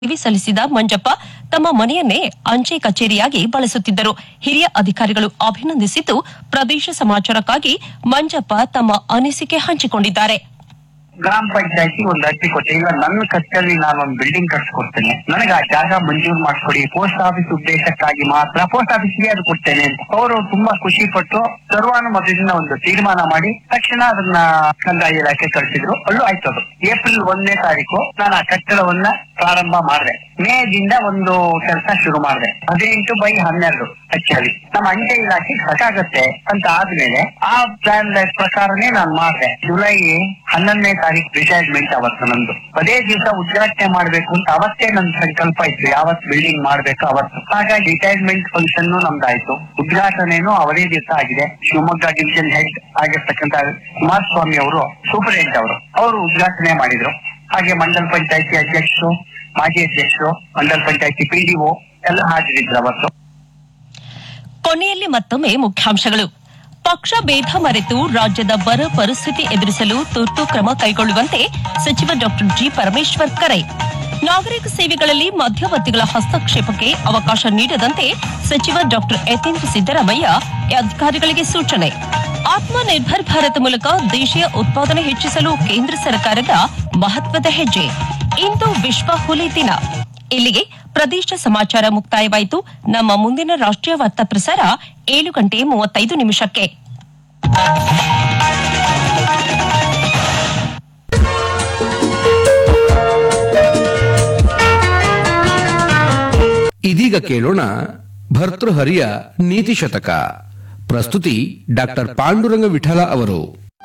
ಮನವಿ ಸಲ್ಲಿಸಿದ ಮಂಜಪ್ಪ ತಮ್ಮ ಮನೆಯನ್ನೇ ಅಂಚೆ ಕಚೇರಿಯಾಗಿ ಬಳಸುತ್ತಿದ್ದರು ಹಿರಿಯ ಅಧಿಕಾರಿಗಳು ಅಭಿನಂದಿಸಿದ್ದು ಪ್ರದೇಶ ಸಮಾಚಾರಕ್ಕಾಗಿ ಮಂಜಪ್ಪ ತಮ್ಮ ಅನಿಸಿಕೆ ಹಂಚಿಕೊಂಡಿದ್ದಾರೆ ಗ್ರಾಮ ಪಂಚಾಯತಿ ಒಂದು ಅರ್ಜಿ ಕೊಟ್ಟೆ ಇಲ್ಲ ನನ್ನ ಖರ್ಚಲ್ಲಿ ನಾನು ಒಂದು ಬಿಲ್ಡಿಂಗ್ ಕಟ್ಸ್ಕೊಡ್ತೇನೆ ನನಗೆ ಆ ಜಾಗ ಮಂಜೂರು ಮಾಡಿಸ್ಕೊಡಿ ಪೋಸ್ಟ್ ಆಫೀಸ್ ಉದ್ದೇಶಕ್ಕಾಗಿ ಮಾತ್ರ ಪೋಸ್ಟ್ ಆಫೀಸ್ಗೆ ಅದು ಕೊಡ್ತೇನೆ ಅಂತ ಅವರು ತುಂಬಾ ಖುಷಿ ಪಟ್ಟು ಸರ್ವಾನುಮತದಿಂದ ಒಂದು ತೀರ್ಮಾನ ಮಾಡಿ ತಕ್ಷಣ ಅದನ್ನ ಕಂದಾಯ ಇಲಾಖೆ ಕಳಿಸಿದ್ರು ಅಲ್ಲೂ ಆಯ್ತು ಅದು ಏಪ್ರಿಲ್ ಒಂದನೇ ತಾರೀಕು ನಾನು ಆ ಕಟ್ಟಡವನ್ನ ಪ್ರಾರಂಭ ಮಾಡಿದೆ ಮೇದಿಂದ ಒಂದು ಕೆಲಸ ಶುರು ಮಾಡಿದೆ ಹದಿನೆಂಟು ಬೈ ಹನ್ನೆರಡು ಆಕ್ಚುಲಿ ನಮ್ಮ ಅಂಚೆ ಇಲಾಖೆ ಸಾಕಾಗತ್ತೆ ಅಂತ ಆದ್ಮೇಲೆ ಆ ಪ್ಲಾನ್ ಪ್ರಕಾರನೇ ನಾನು ಮಾಡಿದೆ ಜುಲೈ ಹನ್ನೊಂದನೇ ತಾರೀಕು ರಿಟೈರ್ಮೆಂಟ್ ಅವತ್ತು ನಂದು ಅದೇ ದಿವಸ ಉದ್ಘಾಟನೆ ಮಾಡ್ಬೇಕು ಅಂತ ಅವತ್ತೇ ನನ್ನ ಸಂಕಲ್ಪ ಇತ್ತು ಯಾವತ್ ಬಿಲ್ಡಿಂಗ್ ಮಾಡ್ಬೇಕು ಅವತ್ತು ಹಾಗಾಗಿ ರಿಟೈರ್ಮೆಂಟ್ ಫಂಕ್ಷನ್ ನಮ್ದಾಯ್ತು ಉದ್ಘಾಟನೆನೂ ಅವರೇ ದಿವಸ ಆಗಿದೆ ಶಿವಮೊಗ್ಗ ಡಿವಿಷನ್ ಹೆಡ್ ಆಗಿರ್ತಕ್ಕಂಥ ಕುಮಾರಸ್ವಾಮಿ ಅವರು ಸೂಪರಿಂಟೆಂಡೆಂಟ್ ಅವರು ಅವರು ಉದ್ಘಾಟನೆ ಮಾಡಿದ್ರು ಹಾಗೆ ಮಂಡಲ್ ಪಂಚಾಯತಿ ಅಧ್ಯಕ್ಷರು ಮಾಜಿ ಅಧ್ಯಕ್ಷರು ಮಂಡಲ್ ಪಂಚಾಯತಿ ಪಿಡಿಒ ಎಲ್ಲ ಹಾಜರಿದ್ರು ಅವತ್ತು ಕೊನೆಯಲ್ಲಿ ಮತ್ತೊಮ್ಮೆ ಮುಖ್ಯಾಂಶಗಳು ಪಕ್ಷ ಭೇದ ಮರೆತು ರಾಜ್ಯದ ಬರ ಪರಿಸ್ಥಿತಿ ಎದುರಿಸಲು ತುರ್ತು ಕ್ರಮ ಕೈಗೊಳ್ಳುವಂತೆ ಸಚಿವ ಡಾ ಜಿ ಪರಮೇಶ್ವರ್ ಕರೆ ನಾಗರಿಕ ಸೇವೆಗಳಲ್ಲಿ ಮಧ್ಯವರ್ತಿಗಳ ಹಸ್ತಕ್ಷೇಪಕ್ಕೆ ಅವಕಾಶ ನೀಡದಂತೆ ಸಚಿವ ಡಾ ಯತೀಂದ್ರ ಸಿದ್ದರಾಮಯ್ಯ ಅಧಿಕಾರಿಗಳಿಗೆ ಸೂಚನೆ ಆತ್ಮನಿರ್ಭರ್ ಭಾರತ್ ಮೂಲಕ ದೇಶೀಯ ಉತ್ಪಾದನೆ ಹೆಚ್ಚಿಸಲು ಕೇಂದ್ರ ಸರ್ಕಾರದ ಮಹತ್ವದ ಹೆಜ್ಜೆ ಇಂದು ವಿಶ್ವ ಹುಲಿ ದಿನ ಇಲ್ಲಿಗೆ ಪ್ರದೇಶ ಸಮಾಚಾರ ಮುಕ್ತಾಯವಾಯಿತು ನಮ್ಮ ಮುಂದಿನ ರಾಷ್ಟ್ರೀಯ ವಾರ್ತಾ ಪ್ರಸಾರ ಏಳು ಗಂಟೆ ಮೂವತ್ತೈದು ನಿಮಿಷಕ್ಕೆ ಇದೀಗ ಕೇಳೋಣ ಭರ್ತೃಹರಿಯ ನೀತಿ ಶತಕ ಪ್ರಸ್ತುತಿ ಡಾಕ್ಟರ್ ಪಾಂಡುರಂಗ ವಿಠಲ ಅವರು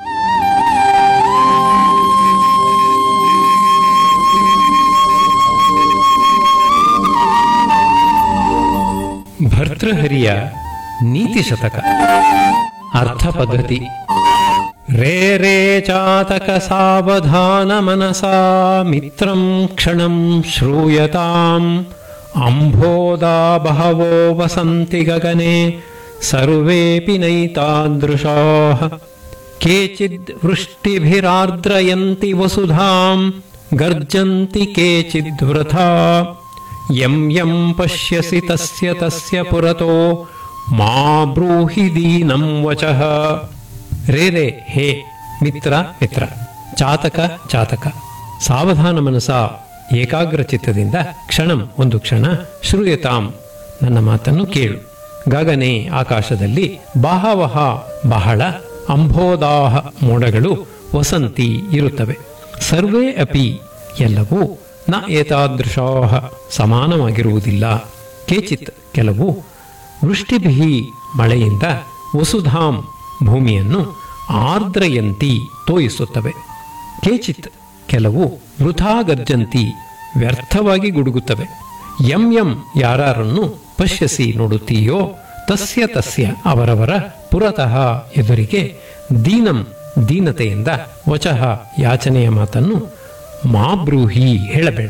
ಭರ್ತೃಹರಿಯ ನೀತಿ ಶತಕ ಅರ್ಥ ಪದ್ಧತಿ ರೇ ರೇ ಚಾತಕ ಸಾವಧಾನ ಮನಸಾ ಮಿತ್ರಂ ಕ್ಷಣಂ ಶ್ರೂಯತಾಂ ಅಂಬೋದಾ ಬಹವೋ ವಸಂತಿ ಗಗನೆ ಸರ್ವೇಪಿ ನೈತಾದೃಶಾಃ ಕೇಚಿದ್ ವೃಷ್ಟಿಭಿರಾರ್ದ್ರಯಂತಿ ವಸುಧಾಂ ಗರ್ಜಂತಿ ಕೇಚಿದ್ ವೃಥಾ ಯಂ ಯಂ ಪಶ್ಯಸಿ ತಸ್ಯ ತಸ್ಯ ಪುರತೋ ಮಾ ಬ್ರೂಹಿ ದೀನಂ ವಚಃ ರೇ ರೇ ಹೇ ಮಿತ್ರ ಮಿತ್ರ ಚಾತಕ ಚಾತಕ ಸಾವಧಾನ ಮನಸ ಏಕಾಗ್ರ ಚಿತ್ತದಿಂದ ಕ್ಷಣಂ ಒಂದು ಕ್ಷಣ ಶ್ರೂಯತಾಂ ನನ್ನ ಮಾತನ್ನು ಕೇಳು ಗಗನೆ ಆಕಾಶದಲ್ಲಿ ಬಹವಹ ಬಹಳ ಅಂಬೋದಾಹ ಮೋಡಗಳು ವಸಂತಿ ಇರುತ್ತವೆ ಸರ್ವೇ ಅಪಿ ಎಲ್ಲವೂ ನ ಏತಾದೃಶಾಹ ಸಮಾನವಾಗಿರುವುದಿಲ್ಲ ಕೇಚಿತ್ ಕೆಲವು ವೃಷ್ಟಿಭಿ ಮಳೆಯಿಂದ ವಸುಧಾಂ ಭೂಮಿಯನ್ನು ಆರ್ದ್ರಯಂತಿ ತೋಯಿಸುತ್ತವೆ ಕೇಚಿತ್ ಕೆಲವು ವೃಥಾ ಗರ್ಜಂತಿ ವ್ಯರ್ಥವಾಗಿ ಗುಡುಗುತ್ತವೆ ಯಂ ಯಂ ಯಾರನ್ನು ಪಶ್ಯಸಿ ನೋಡುತ್ತೀಯೋ ತಸ್ಯ ತಸ್ಯ ಅವರವರ ಪುರತಃ ಎದುರಿಗೆ ದೀನಂ ದೀನತೆಯಿಂದ ವಚಃ ಯಾಚನೆಯ ಮಾತನ್ನು ಮಾ ಬ್ರೂಹಿ ಹೇಳಬೇಡ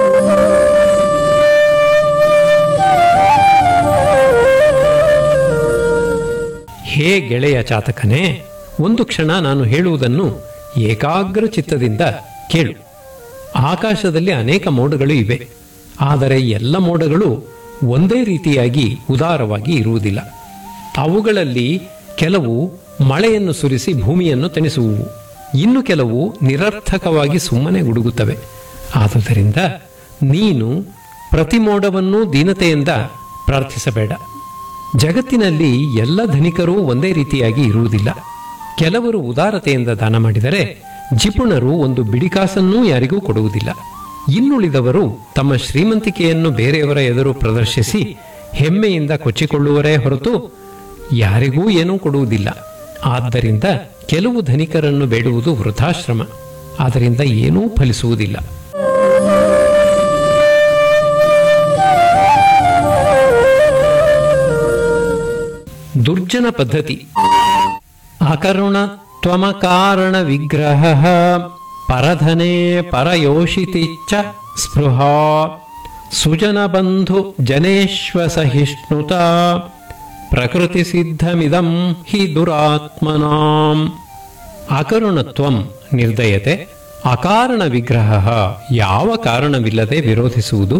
ಹೇ ಗೆಳೆಯ ಚಾತಕನೇ ಒಂದು ಕ್ಷಣ ನಾನು ಹೇಳುವುದನ್ನು ಏಕಾಗ್ರ ಚಿತ್ತದಿಂದ ಕೇಳು ಆಕಾಶದಲ್ಲಿ ಅನೇಕ ಮೋಡಗಳು ಇವೆ ಆದರೆ ಎಲ್ಲ ಮೋಡಗಳು ಒಂದೇ ರೀತಿಯಾಗಿ ಉದಾರವಾಗಿ ಇರುವುದಿಲ್ಲ ಅವುಗಳಲ್ಲಿ ಕೆಲವು ಮಳೆಯನ್ನು ಸುರಿಸಿ ಭೂಮಿಯನ್ನು ತಣಿಸುವುವು ಇನ್ನು ಕೆಲವು ನಿರರ್ಥಕವಾಗಿ ಸುಮ್ಮನೆ ಗುಡುಗುತ್ತವೆ ಆದುದರಿಂದ ನೀನು ಪ್ರತಿ ಮೋಡವನ್ನೂ ದೀನತೆಯಿಂದ ಪ್ರಾರ್ಥಿಸಬೇಡ ಜಗತ್ತಿನಲ್ಲಿ ಎಲ್ಲ ಧನಿಕರೂ ಒಂದೇ ರೀತಿಯಾಗಿ ಇರುವುದಿಲ್ಲ ಕೆಲವರು ಉದಾರತೆಯಿಂದ ದಾನ ಮಾಡಿದರೆ ಜಿಪುಣರು ಒಂದು ಬಿಡಿಕಾಸನ್ನೂ ಯಾರಿಗೂ ಕೊಡುವುದಿಲ್ಲ ಇನ್ನುಳಿದವರು ತಮ್ಮ ಶ್ರೀಮಂತಿಕೆಯನ್ನು ಬೇರೆಯವರ ಎದುರು ಪ್ರದರ್ಶಿಸಿ ಹೆಮ್ಮೆಯಿಂದ ಕೊಚ್ಚಿಕೊಳ್ಳುವರೇ ಹೊರತು ಯಾರಿಗೂ ಏನೂ ಕೊಡುವುದಿಲ್ಲ ಆದ್ದರಿಂದ ಕೆಲವು ಧನಿಕರನ್ನು ಬೇಡುವುದು ವೃಥಾಶ್ರಮ ಆದ್ದರಿಂದ ಏನೂ ಫಲಿಸುವುದಿಲ್ಲ ದುರ್ಜನ ಪದ್ಧತಿ ಅಕರುಣ ತ್ವಮಕಾರಣ ವಿಗ್ರಹ ಪರಧನೆ ಪರಯೋಷಿತಿ ಚ ಸ್ಪೃಹಾ ಸುಜನ ಬಂಧು ಜನೇಶ್ವ ಸಹಿಷ್ಣುತ ಪ್ರಕೃತಿ ಸಿದ್ಧಮಿದಂ ಹಿ ದುರಾತ್ಮನಾಂ ಅಕರುಣತ್ವಂ ನಿರ್ದಯತೆ ಅಕಾರಣ ವಿಗ್ರಹ ಯಾವ ಕಾರಣವಿಲ್ಲದೆ ವಿರೋಧಿಸುವುದು